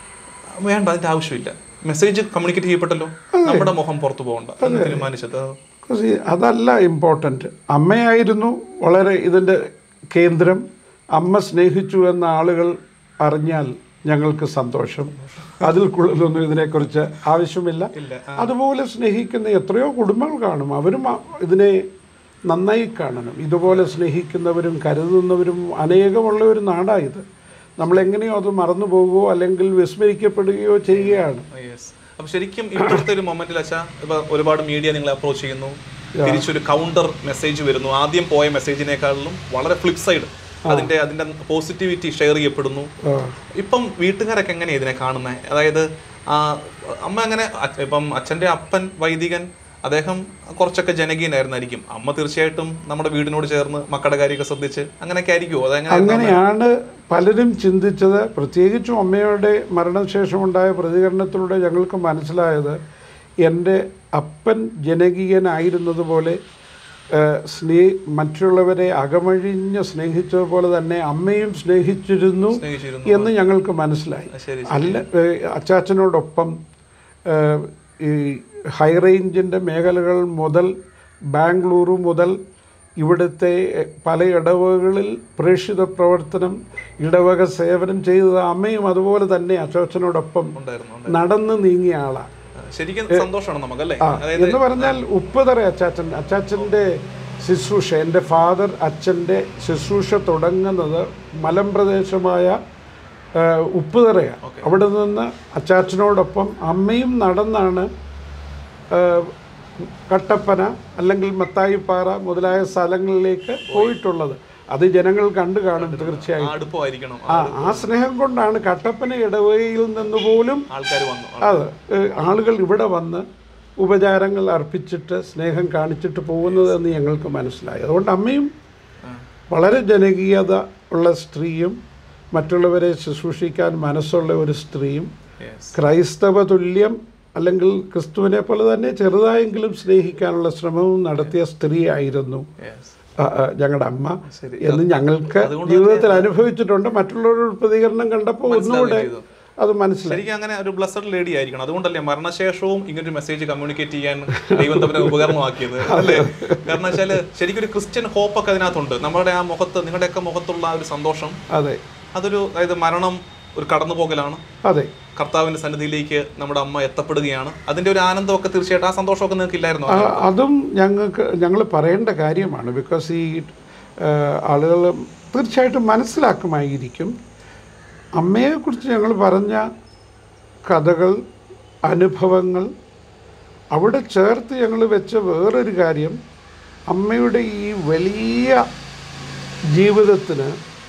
വേണ്ട അതിൻ്റെ ആവശ്യമില്ല മെസ്സേജ് കമ്മ്യൂണിക്കേറ്റ് ചെയ്യപ്പെട്ടല്ലോ നമ്മുടെ മുഖം പുറത്തു പോകണ്ട എന്ന് തീരുമാനിച്ചത് Because ഈ അതല്ല ഇമ്പോർട്ടൻ്റ് അമ്മയായിരുന്നു വളരെ ഇതിൻ്റെ കേന്ദ്രം അമ്മ സ്നേഹിച്ചു എന്ന ആളുകൾ അറിഞ്ഞാൽ ഞങ്ങൾക്ക് സന്തോഷം അതിൽ കൂടുതലൊന്നും ഇതിനെക്കുറിച്ച് ആവശ്യമില്ല ഇല്ല അതുപോലെ സ്നേഹിക്കുന്ന എത്രയോ കുടുംബങ്ങൾ കാണും അവരും ആ- ഇതിനെ നന്നായി കാണണം ഇതുപോലെ സ്നേഹിക്കുന്നവരും കരുതുന്നവരും അനേകമുള്ള ഒരു നാടായത് നമ്മൾ എങ്ങനെയോ അത് മറന്നു പോകുകയോ അല്ലെങ്കിൽ വിസ്മരിക്കപ്പെടുകയോ ചെയ്യുകയാണ് യെസ് അപ്പൊ ശരിക്കും ഇപ്പോഴത്തെ ഒരു മൊമെന്റിൽ അച്ഛാ ഇപ്പൊ ഒരുപാട് മീഡിയ നിങ്ങളെ അപ്രോച്ച് ചെയ്യുന്നു തിരിച്ചൊരു കൗണ്ടർ മെസ്സേജ് വരുന്നു ആദ്യം പോയ മെസ്സേജിനേക്കാളും വളരെ ഫ്ലിപ്പ് സൈഡ് അതിന്റെ അതിന്റെ പോസിറ്റിവിറ്റി ഷെയർ ചെയ്യപ്പെടുന്നു ആ. ഇപ്പം വീട്ടുകാരൊക്കെ എങ്ങനെയാണ് ഇതിനെ കാണുന്നത് അതായത് ആ, അമ്മ അങ്ങനെ അച്ഛ- ഇപ്പം അച്ഛന്റെ അപ്പൻ വൈദികൻ അദ്ദേഹം കുറച്ചൊക്കെ ജനകീയനായിരുന്നായിരിക്കും അമ്മ തീർച്ചയായിട്ടും നമ്മുടെ വീടിനോട് ചേർന്ന് മക്കളുടെ കാര്യമൊക്കെ ശ്രദ്ധിച്ച് അങ്ങനെയൊക്കെ ആയിരിക്കുമോ അതെങ്ങനെ അങ്ങനെയാണ് പലരും ചിന്തിച്ചത് പ്രത്യേകിച്ചും അമ്മയുടെ മരണശേഷം ഉണ്ടായ പ്രതികരണത്തിലൂടെ ഞങ്ങൾക്ക് മനസ്സിലായത് എൻ്റെ അപ്പൻ ജനകീയനായിരുന്നതുപോലെ ഏഹ്, സ്നേ മറ്റുള്ളവരെ അകമഴിഞ്ഞ് സ്നേഹിച്ചതുപോലെ തന്നെ അമ്മയും സ്നേഹിച്ചിരുന്നു സ്നേഹിച്ചിരുന്നു എന്ന് ഞങ്ങൾക്ക് മനസ്സിലായി ശരി അല്ല ഏഹ്, അച്ചാച്ചനോടൊപ്പം ഏഹ്, ഈ ഹൈ റേഞ്ചിൻ്റെ മേഖലകൾ മുതൽ ബാംഗ്ലൂരു മുതൽ ഇവിടുത്തെ പല ഇടവകളിൽ പ്രേക്ഷിത പ്രവർത്തനം ഇടവക സേവനം ചെയ്തത് അമ്മയും അതുപോലെ തന്നെ അച്ചാച്ചനോടൊപ്പം ഉണ്ടായിരുന്നു നടന്നു നീങ്ങിയ ആളാണ് ശരിക്കും സന്തോഷമാണ് നമുക്കല്ലേ ആ, എന്ന് പറഞ്ഞാൽ ഉപ്പുതറ അച്ചാച്ചൻ അച്ചാച്ചൻ്റെ ശുശ്രൂഷ എൻ്റെ ഫാദർ അച്ഛൻ്റെ ശുശ്രൂഷ തുടങ്ങുന്നത് മലമ്പ്രദേശമായ ആ, ഉപ്പുതറയാണ് അവിടെ നിന്ന് അച്ചാച്ചനോടൊപ്പം അമ്മയും നടന്നാണ് ആ, കട്ടപ്പന അല്ലെങ്കിൽ മത്തായിപ്പാറ മുതലായ സ്ഥലങ്ങളിലേക്ക് പോയിട്ടുള്ളത് അത് ജനങ്ങൾ കണ്ടു കാണും തീർച്ചയായും ആ അടുപ്പമായിരിക്കണം ആ ആ സ്നേഹം കൊണ്ടാണ് കട്ടപ്പന ഇടവകയിൽ നിന്ന് പോലും ആൾക്കാർ വന്നു അത് ഏഹ്, ആളുകൾ ഇവിടെ വന്ന് ഉപചാരങ്ങൾ അർപ്പിച്ചിട്ട് സ്നേഹം കാണിച്ചിട്ട് പോകുന്നത് എന്ന് ഞങ്ങൾക്ക് മനസ്സിലായി അതുകൊണ്ട് അമ്മയും വളരെ ജനകീയത ഉള്ള സ്ത്രീയും മറ്റുള്ളവരെ ശുശ്രൂഷിക്കാൻ മനസ്സുള്ള ഒരു സ്ത്രീയും യെസ് ക്രൈസ്തവ തുല്യം അല്ലെങ്കിൽ ക്രിസ്തുവിനെ പോലെ തന്നെ ചെറുതായെങ്കിലും സ്നേഹിക്കാനുള്ള ശ്രമവും നടത്തിയ സ്ത്രീയായിരുന്നു യെസ് ആ, ആ, ഞങ്ങളുടെ അമ്മ ശരി. എന്ന് ഞങ്ങൾക്ക് അതുകൊണ്ട് ജീവിതത്തിൽ അനുഭവിച്ചിട്ടുണ്ട് മറ്റുള്ളവരുടെ പ്രതികരണം കണ്ടപ്പോൾ ഒന്നുകൂടെ ചെയ്തു. അത് മനസ്സിലായി ശരിക്കും അങ്ങനെ ഒരു ബ്ലസ്സഡ് ലേഡി ആയിരിക്കണം അതുകൊണ്ടല്ലേ മരണശേഷവും ഇങ്ങനൊരു മെസ്സേജ് കമ്മ്യൂണിക്കേറ്റ് ചെയ്യാൻ ദൈവം തമ്മിൽ ഉപകരണമാക്കിയത് അല്ലേ കാരണം വെച്ചാല് ശരിക്കും ഒരു ക്രിസ്ത്യൻ ഹോപ്പ് ഒക്കെ അതിനകത്തുണ്ട് നമ്മുടെ ആ മുഖത്ത് നിങ്ങളുടെയൊക്കെ മുഖത്തുള്ള ആ ഒരു സന്തോഷം അതെ അതൊരു അതായത് മരണം ഒരു കടന്നു പോകലാണ് അതെ കർത്താവിന്റെ സന്നിധിയിലേക്ക് നമ്മുടെ അമ്മ എത്തപ്പെടുകയാണ് അതിന്റെ ഒരു ആനന്ദമൊക്കെ തീർച്ചയായിട്ടും ആ സന്തോഷമൊക്കെ നിങ്ങൾക്ക് ഇല്ലായിരുന്നോ ആ, അതും ഞങ്ങൾക്ക് ഞങ്ങൾ പറയേണ്ട കാര്യമാണ് ബിക്കോസ് ഈ ആളുകൾ തീർച്ചയായിട്ടും മനസ്സിലാക്കുമായിരിക്കും അമ്മയെക്കുറിച്ച് ഞങ്ങൾ പറഞ്ഞ കഥകൾ അനുഭവങ്ങൾ അവിടെ ചേർത്ത് ഞങ്ങൾ വെച്ച വേറൊരു കാര്യം അമ്മയുടെ ഈ വലിയ ജീവിതത്തിന്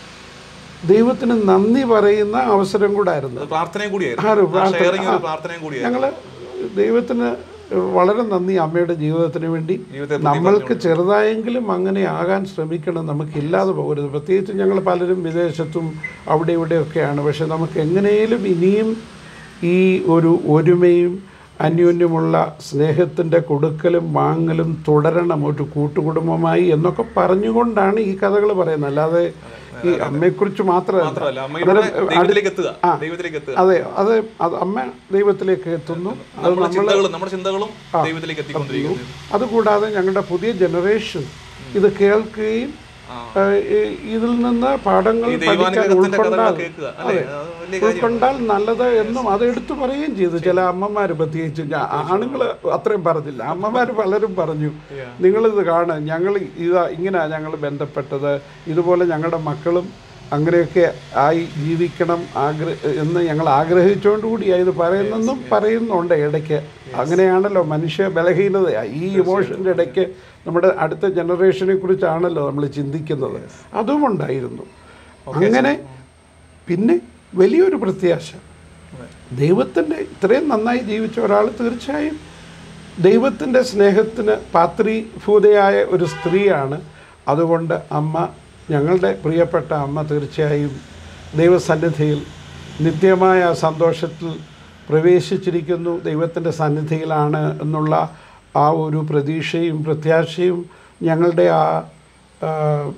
ദൈവത്തിന് നന്ദി പറയുന്ന അവസരം കൂടായിരുന്നു അത് പ്രാർത്ഥനയും ആ, ഒരു കൂടിയായിരുന്നു പ്രാർത്ഥന. ഷെയറിംഗ് ഒരു ആ. പ്രാർത്ഥനയും കൂടിയായിരുന്നു ഞങ്ങൾ ദൈവത്തിന് വളരെ നന്ദി അമ്മയുടെ ജീവിതത്തിന് വേണ്ടി ജീവിതത്തെ നമ്മൾക്ക് ചെറുതായെങ്കിലും അങ്ങനെ ആകാൻ ശ്രമിക്കണം നമുക്കില്ലാതെ പോകരുത് പ്രത്യേകിച്ച് ഞങ്ങൾ പലരും വിദേശത്തും അവിടെ ഇവിടെയൊക്കെയാണ് പക്ഷെ നമുക്ക് എങ്ങനെയും ഇനിയും ഈ ഒരു ഒരുമയും അന്യോന്യമുള്ള സ്നേഹത്തിൻ്റെ കൊടുക്കലും വാങ്ങലും തുടരണം ഒരു കൂട്ടുകുടുംബമായി എന്നൊക്കെ പറഞ്ഞുകൊണ്ടാണ് ഈ കഥകൾ പറയുന്നത് അല്ലാതെ ഈ അമ്മയെക്കുറിച്ച് മാത്രമല്ല മാത്രമല്ല അമ്മയിലൂടെ ദൈവത്തിലേക്ക് എത്തുക ദൈവത്തിലേക്ക് എത്തുക അതെ അത് അത് അമ്മ ദൈവത്തിലേക്ക് എത്തുന്നു അത് നമ്മുടെ ചിന്തകളും നമ്മുടെ ചിന്തകളും ദൈവത്തിലേക്ക് എത്തിക്കൊണ്ടിരിക്കുന്നു അതുകൂടാതെ ഞങ്ങളുടെ പുതിയ ജനറേഷൻ ഇത് കേൾക്കുകയും ആ. ഏഹ്, ഈ- ഇതിൽ നിന്ന് പാഠങ്ങൾ ഈ പഠിക്കാൻ ദൈവാനുഗ്രഹത്തിന്റെ കഥകൾ ഉൾക്കൊണ്ടാൽ കേൾക്കുക അല്ലേ അത് വലിയ കാര്യം ഉൾക്കൊണ്ടാൽ നല്ലത് എന്നും അത് എടുത്തു പറയുകയും ചെയ്തു ചില അമ്മമാർ പ്രത്യേകിച്ച് ഞാൻ ആണുങ്ങൾ അത്രയും പറഞ്ഞില്ല അമ്മമാർ പലരും പറഞ്ഞു നിങ്ങളിത് കാണുക ഞങ്ങൾ ഇതാ ഇങ്ങനെയാ ഞങ്ങൾ ബന്ധപ്പെട്ടത് ഇതുപോലെ ഞങ്ങളുടെ മക്കളും അങ്ങനെയൊക്കെ ആയി ജീവിക്കണം ആഗ്ര എന്ന് ഞങ്ങൾ ആഗ്രഹിച്ചുകൊണ്ട് കൂടിയാ ഇത് പറയുന്നെന്നും പറയുന്നുണ്ട് ഇടയ്ക്ക് അങ്ങനെയാണല്ലോ മനുഷ്യ ബലഹീനത ഈ ഇമോഷൻ്റെ ഇടയ്ക്ക് നമ്മുടെ അടുത്ത ജനറേഷനെ കുറിച്ചാണല്ലോ നമ്മൾ ചിന്തിക്കുന്നത് അതും ഉണ്ടായിരുന്നു അങ്ങനെ പിന്നെ വലിയൊരു പ്രത്യാശ ദൈവത്തിൻ്റെ ഇത്രയും നന്നായി ജീവിച്ച ഒരാൾ തീർച്ചയായും ദൈവത്തിൻ്റെ സ്നേഹത്തിന് പാത്രീഭൂതയായ ഒരു സ്ത്രീയാണ് അതുകൊണ്ട് അമ്മ ഞങ്ങളുടെ പ്രിയപ്പെട്ട അമ്മ തീർച്ചയായും ദൈവസന്നിധിയിൽ നിത്യമായ സന്തോഷത്തിൽ പ്രവേശിച്ചിരിക്കുന്നു ദൈവത്തിൻ്റെ സന്നിധിയിലാണ് എന്നുള്ള ആ ഒരു പ്രതീക്ഷയും പ്രത്യാശയും ഞങ്ങളുടെ ആ ആ,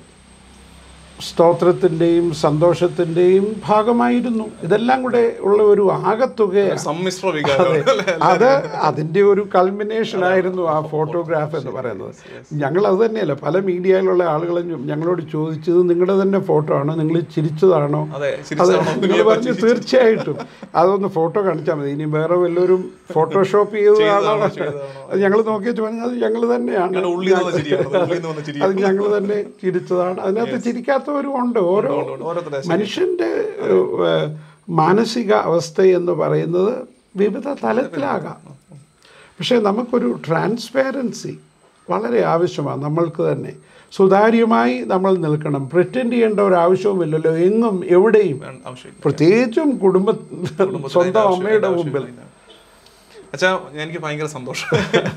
സ്തോത്രത്തിൻ്റെയും സന്തോഷത്തിൻ്റെയും ഭാഗമായിരുന്നു ഇതെല്ലാം കൂടെ ഉള്ള ഒരു ആകത്തുകയാണ് സമ്മിശ്ര വികാരം അല്ലേ? അത് അതിൻ്റെ ഒരു കൾമിനേഷൻ ആയിരുന്നു ആ ഫോട്ടോഗ്രാഫ് എന്ന് പറയുന്നത് ഞങ്ങൾ അത് തന്നെയല്ല പല മീഡിയയിലുള്ള ആളുകളും ഞങ്ങളോട് ചോദിച്ചത് നിങ്ങളുടെ തന്നെ ഫോട്ടോ ആണോ നിങ്ങൾ ചിരിച്ചതാണോ അതെ അത് ചിരിച്ചാണോ നിങ്ങൾ പറഞ്ഞു തീർച്ചയായിട്ടും അതൊന്ന് ഫോട്ടോ കാണിച്ചാൽ മതി ഇനി വേറെ വല്ലവരും ഫോട്ടോഷോപ്പ് ചെയ്തതാണോ അത് ഞങ്ങൾ നോക്കിയ ചോദിച്ചാൽ അത് ഞങ്ങൾ തന്നെയാണ് ഉള്ളിൽ നിന്ന് ചിരിയാണ് ഉള്ളിൽ നിന്ന് വന്ന ചിരി അത് ഞങ്ങൾ തന്നെ ചിരിച്ചതാണ് അതിനകത്ത് ചിരിക്കാത്ത ഇല്ലാത്തവരും ഉണ്ട് ഓരോ ഓരോരുത്തരുടെ മനുഷ്യൻ്റെ ഏഹ്, മാനസിക അവസ്ഥ എന്ന് പറയുന്നത് വിവിധ തലത്തിലാകാം പക്ഷേ നമുക്കൊരു ട്രാൻസ്പാരൻസി വളരെ ആവശ്യമാണ് നമ്മൾക്ക് തന്നെ സുതാര്യമായി നമ്മൾ നിൽക്കണം പ്രിറ്റൻഡ് ചെയ്യേണ്ട ഒരു ആവശ്യവുമില്ലല്ലോ എങ്ങും എവിടെയും വേണ്ട ആവശ്യമില്ല പ്രത്യേകിച്ചും കുടുംബ സ്വന്തം അമ്മയുടെ മുമ്പിൽ അച്ഛാ എനിക്ക് ഭയങ്കര സന്തോഷം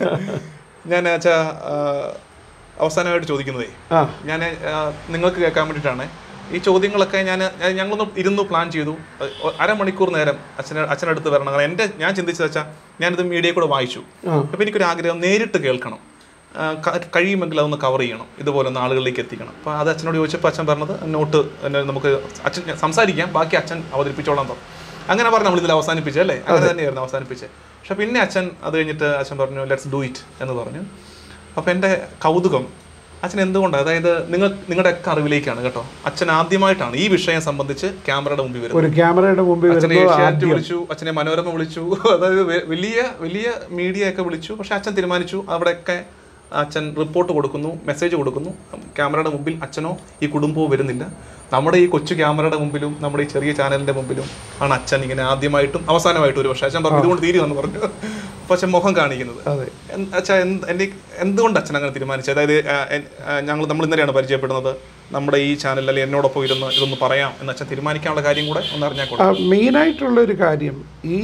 ഞാൻ അച്ഛാ ആ, അവസാനമായിട്ട് ചോദിക്കുന്നതേ ആ ഞാൻ നിങ്ങൾക്ക് കേൾക്കാൻ വേണ്ടിയിട്ടാണ് ഈ ചോദ്യങ്ങളൊക്കെ ഞാൻ ഞാൻ- ഞങ്ങളൊന്ന് ഇരുന്ന് പ്ലാൻ ചെയ്തു അഹ് ഒ- അരമണിക്കൂർ നേരം അച്ഛനെ അച്ഛനടുത്ത് വരണം കാരണം എൻ്റെ ഞാൻ ചിന്തിച്ചത് വെച്ചാൽ ഞാനിത് മീഡിയയിൽ കൂടെ വായിച്ചു ആ. അപ്പോൾ എനിക്കൊരു ആഗ്രഹം നേരിട്ട് കേൾക്കണം ആ, ക- കഴിയുമെങ്കിൽ അതൊന്ന് കവർ ചെയ്യണം ഇതുപോലെ ഒന്ന് ആളുകളിലേക്ക് എത്തിക്കണം അപ്പോൾ അത് അച്ഛനോട് ചോദിച്ചപ്പോൾ അച്ഛൻ പറഞ്ഞത് നോട്ട് എന്നെ നമുക്ക് അച്ഛൻ സംസാരിക്കാം ബാക്കി അച്ഛൻ അവതരിപ്പിച്ചോളാം പറഞ്ഞു അങ്ങനെ പറഞ്ഞ് നമ്മളിതിൽ അവസാനിപ്പിച്ചത് അല്ലേ അങ്ങനെ തന്നെയായിരുന്നു അവസാനിപ്പിച്ചത് പക്ഷെ പിന്നെ അച്ഛൻ അത് കഴിഞ്ഞിട്ട് അച്ഛൻ പറഞ്ഞു ലെറ്റ്സ് ഡു ഇറ്റ് എന്ന് പറഞ്ഞു അപ്പോൾ എൻ്റെ കൗതുകം അച്ഛൻ എന്തുകൊണ്ടാണ് അതായത് നിങ്ങൾ നിങ്ങളുടെ ഒക്കെ അറിവിലേക്കാണ് കേട്ടോ അച്ഛൻ ആദ്യമായിട്ടാണ് ഈ വിഷയം സംബന്ധിച്ച് ക്യാമറയുടെ മുമ്പിൽ വരുന്നത് ഒരു ക്യാമറയുടെ മുമ്പിൽ അച്ഛനെ വരുമ്പോൾ ഏഷ്യാനെറ്റ് വിളിച്ചു അച്ഛനെ മനോരമ വിളിച്ചു അതായത് വെ- വലിയ വലിയ മീഡിയ ഒക്കെ വിളിച്ചു പക്ഷെ അച്ഛൻ തീരുമാനിച്ചു അവിടെയൊക്കെ അച്ഛൻ റിപ്പോർട്ട് കൊടുക്കുന്നു മെസ്സേജ് കൊടുക്കുന്നു ക്യാമറയുടെ മുമ്പിൽ അച്ഛനോ ഈ കുടുംബവും വരുന്നില്ല നമ്മുടെ ഈ കൊച്ചു ക്യാമറയുടെ മുമ്പിലും നമ്മുടെ ഈ ചെറിയ ചാനലിന്റെ മുമ്പിലും ആണ് അച്ഛൻ ഇങ്ങനെ ആദ്യമായിട്ടും അവസാനമായിട്ടും ഒരു പക്ഷേ അച്ഛൻ പറഞ്ഞു ഇതുകൊണ്ട് തീരുമെന്ന് പറഞ്ഞു അപ്പോൾ അച്ഛൻ മുഖം കാണിക്കുന്നത് അതെ എന്ത് അച്ഛാ എന്ത് എൻ്റെ എന്തുകൊണ്ട് അച്ഛൻ അങ്ങനെ തീരുമാനിച്ചത് അതായത് ഞങ്ങൾ നമ്മൾ ഇന്നലെയാണ് പരിചയപ്പെടുന്നത് നമ്മുടെ ഈ ചാനലിൽ അല്ലെങ്കിൽ എന്നോടൊപ്പം ഇരുന്ന് ഇതൊന്ന് പറയാം എന്ന് അച്ഛൻ തീരുമാനിക്കാനുള്ള കാര്യം കൂടെ ഒന്ന് അറിഞ്ഞാൽ കൂടെ മെയിനായിട്ടുള്ളൊരു കാര്യം ഈ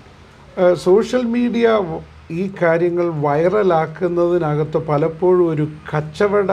സോഷ്യൽ മീഡിയ ഈ കാര്യങ്ങൾ വൈറലാക്കുന്നതിനകത്ത് പലപ്പോഴും ഒരു കച്ചവട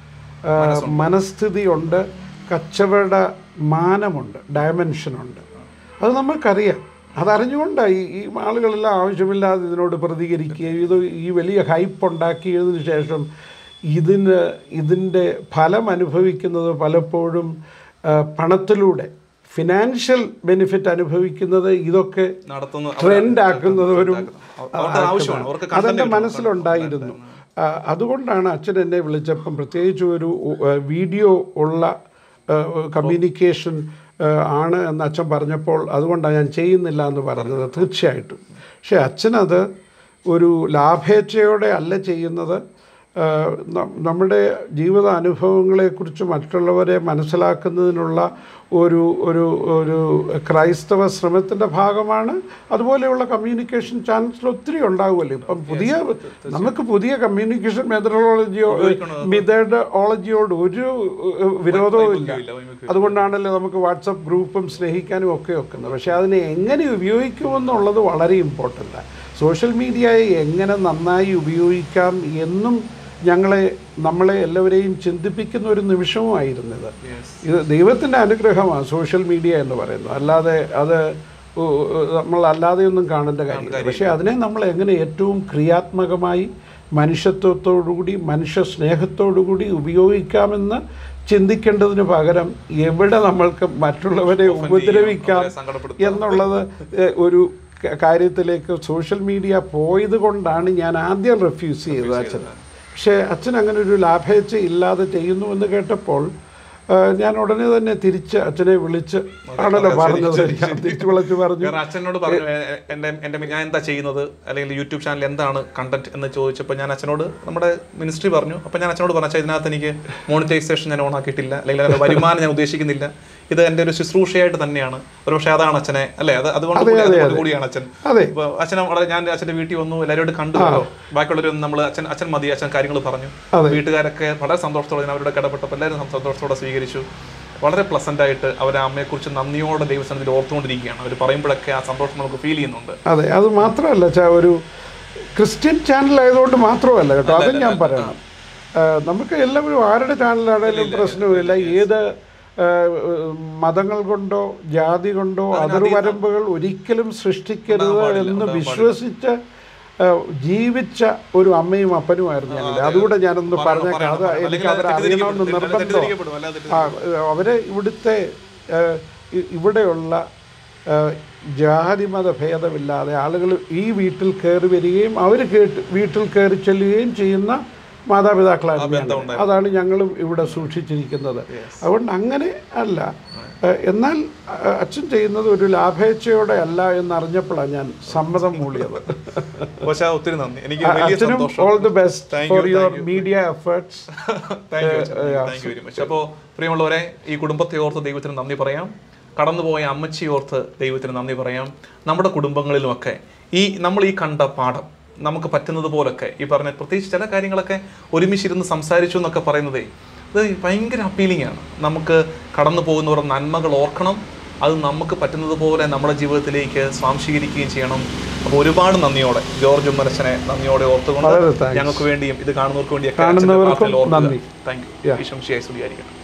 ആ, മനസ്ഥിതിയുണ്ട് കച്ചവട മാനമുണ്ട് ഡയമെൻഷനുണ്ട് അത് നമുക്കറിയാം അതറിഞ്ഞുകൊണ്ടാണ് ഈ ഈ ആളുകളെല്ലാം ആവശ്യമില്ലാതെ ഇതിനോട് പ്രതികരിക്കുകയും ഇത് ഈ വലിയ ഹൈപ്പ് ഉണ്ടാക്കിയതിന് ശേഷം ഇതിന് ഇതിൻ്റെ ഫലം അനുഭവിക്കുന്നത് പലപ്പോഴും ആ, പണത്തിലൂടെ ഫിനാൻഷ്യൽ ബെനിഫിറ്റ് അനുഭവിക്കുന്നത് ഇതൊക്കെ നടത്തുന്ന ട്രെൻഡ് ആക്കുന്നവരും അവർക്ക് ആവശ്യമാണ് അവർക്ക് content അതെൻ്റെ കിട്ടണം. മനസ്സിലുണ്ടായിരുന്നു ആ, അതുകൊണ്ടാണ് അച്ഛൻ എന്നെ വിളിച്ചപ്പം പ്രത്യേകിച്ച് ഒരു ആ, വീഡിയോ ഉള്ള കമ്മ്യൂണിക്കേഷൻ ആണ് എന്ന് അച്ഛൻ പറഞ്ഞപ്പോൾ അതുകൊണ്ടാണ് ഞാൻ ചെയ്യുന്നില്ല എന്ന് പറഞ്ഞത് തീർച്ചയായിട്ടും പക്ഷേ അച്ഛനത് ഒരു ലാഭേച്ഛയോടെ അല്ല ചെയ്യുന്നത് ആ, ന- നമ്മുടെ ജീവിത അനുഭവങ്ങളെക്കുറിച്ച് മറ്റുള്ളവരെ മനസ്സിലാക്കുന്നതിനുള്ള ഒരു ഒരു ഒരു ക്രൈസ്തവ ശ്രമത്തിൻ്റെ ഭാഗമാണ് അതുപോലെയുള്ള കമ്മ്യൂണിക്കേഷൻ ചാനൽസിൽ ഒത്തിരി ഉണ്ടാകുമല്ലോ ഇപ്പം പുതിയ നമുക്ക് പുതിയ കമ്മ്യൂണിക്കേഷൻ മെത്തഡോളജിയോ മെത്തഡോളജിയോട് ഒരു ഏഹ്, വിരോധവും ഇല്ല ഇല്ല, വൈമുഖ്യം അതുകൊണ്ടാണല്ലോ നമുക്ക് വാട്സപ്പ് ഗ്രൂപ്പും സ്നേഹിക്കാനും ഒക്കെ വെക്കുന്നത് പക്ഷേ അതിനെ എങ്ങനെ ഉപയോഗിക്കുമെന്നുള്ളത് വളരെ ഇമ്പോർട്ടൻ്റാണ് സോഷ്യൽ മീഡിയയെ എങ്ങനെ നന്നായി ഉപയോഗിക്കാം എന്നും ഞങ്ങളെ നമ്മളെ എല്ലാവരെയും ചിന്തിപ്പിക്കുന്ന ഒരു നിമിഷവുമായിരുന്നത് Yes. ഇത് ദൈവത്തിൻ്റെ അനുഗ്രഹമാണ് സോഷ്യൽ മീഡിയ എന്ന് പറയുന്നത് അല്ലാതെ അത് ഉ- ഉ- നമ്മൾ അല്ലാതെയൊന്നും കാണേണ്ട കാര്യമില്ല പക്ഷേ അതിനെ നമ്മൾ എങ്ങനെ ഏറ്റവും ക്രിയാത്മകമായി മനുഷ്യത്വത്തോടുകൂടി മനുഷ്യ സ്നേഹത്തോടുകൂടി ഉപയോഗിക്കാമെന്ന് ചിന്തിക്കേണ്ടതിന് പകരം എവിടെ നമ്മൾക്ക് മറ്റുള്ളവരെ ഉപദ്രവിക്കാം അവരെ സങ്കടപ്പെടുത്താം. എന്നുള്ളത് ഏഹ്, ഒരു ക- കാര്യത്തിലേക്ക് സോഷ്യൽ മീഡിയ പോയത് കൊണ്ടാണ് ഞാൻ ആദ്യം റെഫ്യൂസ് ചെയ്തത് അച്ഛൻ പക്ഷേ അച്ഛൻ അങ്ങനെ ഒരു ലാഭേച്ഛ ഇല്ലാതെ ചെയ്യുന്നു എന്ന് കേട്ടപ്പോൾ ആ, ഞാൻ ഉടനെ തന്നെ തിരിച്ച് അച്ഛനെ വിളിച്ച് ആണല്ലോ പറഞ്ഞത് ഞാൻ തിരിച്ചു വിളിച്ച് പറഞ്ഞു കാരണം അച്ഛനോട് പറഞ്ഞു എ- എ- എൻ്റെ എൻ്റെ ഞാൻ എന്താ ചെയ്യുന്നത് അല്ലെങ്കിൽ യൂട്യൂബ് ചാനൽ എന്താണ് കണ്ടന്റ് എന്ന് ചോദിച്ചപ്പോൾ ഞാൻ അച്ഛനോട് നമ്മുടെ മിനിസ്ട്രി പറഞ്ഞു അപ്പോൾ ഞാൻ അച്ഛനോട് പറഞ്ഞു "അച്ഛാ, ഇതിനകത്ത് എനിക്ക് മോണിറ്റൈസേഷൻ ഞാൻ ഓൺ ആക്കിയിട്ടില്ല അല്ലെങ്കിൽ അതിന്റെ വരുമാനം ഞാൻ ഉദ്ദേശിക്കുന്നില്ല ഇത് എൻ്റെ ഒരു ശുശ്രൂഷയായിട്ട് തന്നെയാണ് ഒരു പക്ഷേ അതാണ് അച്ഛനെ അല്ലേ അത് അതുകൊണ്ട് അതെ, കൂടി- അതെ, അതുകൊണ്ട് അതെ. കൂടിയാണ് അച്ഛൻ അതെ അപ്പോൾ അച്ഛനെ വളരെ ഞാൻ അച്ഛൻ്റെ വീട്ടിൽ വന്നു എല്ലാവരോടും കണ്ടു ബാക്കിയുള്ളവരും നമ്മൾ അച്ഛൻ അച്ഛൻ മതി അച്ഛൻ കാര്യങ്ങൾ പറഞ്ഞു അതെ. വീട്ടുകാരൊക്കെ വളരെ സന്തോഷത്തോടെ ഞാൻ അവരോട് കിടപ്പെട്ടപ്പോൾ എല്ലാവരും സം- സന്തോഷത്തോടെ സ്വീകരിച്ചു വളരെ പ്ലസന്റ് ആയിട്ട് അവർ അമ്മയെക്കുറിച്ച് നന്ദിയോടെ ദൈവസന്നിധിയിൽ ഓർത്തുകൊണ്ടിരിക്കുകയാണ് അവർ പറയുമ്പോഴൊക്കെ ആ സന്തോഷം നമുക്ക് ഫീൽ ചെയ്യുന്നുണ്ട് അതെ അത് മാത്രമല്ല ചാ ഒരു ക്രിസ്ത്യൻ ചാനൽ ആയതുകൊണ്ട് മാത്രമല്ല കേട്ടോ അതും ഞാൻ പറയണം ആ, നമുക്ക് എല്ലാവരും ആരുടെ ചാനലാണേലും പ്രശ്നമില്ല ഏത് ആ, മതങ്ങൾ കൊണ്ടോ ജാതി കൊണ്ടോ അതിർവരമ്പുകൾ ഒരിക്കലും സൃഷ്ടിക്കരുത് എന്ന് വിശ്വസിച്ച് ആ, ജീവിച്ച ഒരു അമ്മയും അപ്പനുമായിരുന്നു ഞങ്ങൾ അതുകൂടെ ഞാനൊന്ന് പറഞ്ഞേക്കാം അത് എനിക്ക് അവരെ അറിയണമെന്ന് നിർബന്ധം തെറ്റിദ്ധരിക്കപ്പെടും അല്ലാതെ ആ അവരെ ഇവിടുത്തെ ആ, ഇ- ഇവിടെയുള്ള ആ, ജാതിമത ഭേദമില്ലാതെ ആളുകൾ ഈ വീട്ടിൽ കയറി വരികയും അവർ കേട്ട് വീട്ടിൽ കയറി ചെല്ലുകയും ചെയ്യുന്ന മാതാപിതാക്കളാണ് ബന്ധം ഞങ്ങൾ. അതാണ് ഞങ്ങളും ഇവിടെ സൂക്ഷിച്ചിരിക്കുന്നത് അതുകൊണ്ട് അങ്ങനെ അല്ല ഏഹ് എന്നാൽ അഹ് അച്ഛൻ ചെയ്യുന്നത് ഒരു ലാഭേച്ഛയോടെ അല്ല എന്നറിഞ്ഞപ്പോഴാണ് ഞാൻ സമ്മതം മൂളിയത് പക്ഷേ ഒത്തിരി നന്ദി എനിക്ക് വലിയ അച്ഛനും സന്തോഷം all the best Thank you, for your thank you. Media efforts thank you thank you very much അപ്പോൾ പ്രിയമുള്ളവരെ ഈ കുടുംബത്തെ ഓർത്ത് ദൈവത്തിന് നന്ദി പറയാം കടന്നുപോയ അമ്മച്ചി ഓർത്ത് ദൈവത്തിന് നന്ദി പറയാം നമ്മുടെ കുടുംബങ്ങളിലുമൊക്കെ ഈ നമ്മൾ ഈ കണ്ട പാഠം നമുക്ക് പറ്റുന്നത് പോലൊക്കെ ഈ പറഞ്ഞ പ്രത്യേകിച്ച് ചില കാര്യങ്ങളൊക്കെ ഒരുമിച്ചിരുന്ന് സംസാരിച്ചു എന്നൊക്കെ പറയുന്നതേ അത് ഭയങ്കര അപ്പീലിംഗ് ആണ് നമുക്ക് കടന്നു പോകുന്നവർ നന്മകൾ ഓർക്കണം അത് നമുക്ക് പറ്റുന്നത് പോലെ നമ്മുടെ ജീവിതത്തിലേക്ക് സ്വാംശീകരിക്കുകയും ചെയ്യണം അപ്പോൾ ഒരുപാട് നന്ദിയോടെ ജോർജ് ഉമ്മരച്ചനെ നന്ദിയോടെ ഓർത്തുകൊണ്ട് വളരെ thanks. ഞങ്ങൾക്ക് വേണ്ടിയും ഇത് കാണുന്നവർക്ക് വേണ്ടിയൊക്കെ കാണുന്നവർക്കും നന്ദി. Thank you ഈശംശിയായി സ്തുതിയായിരിക്കണം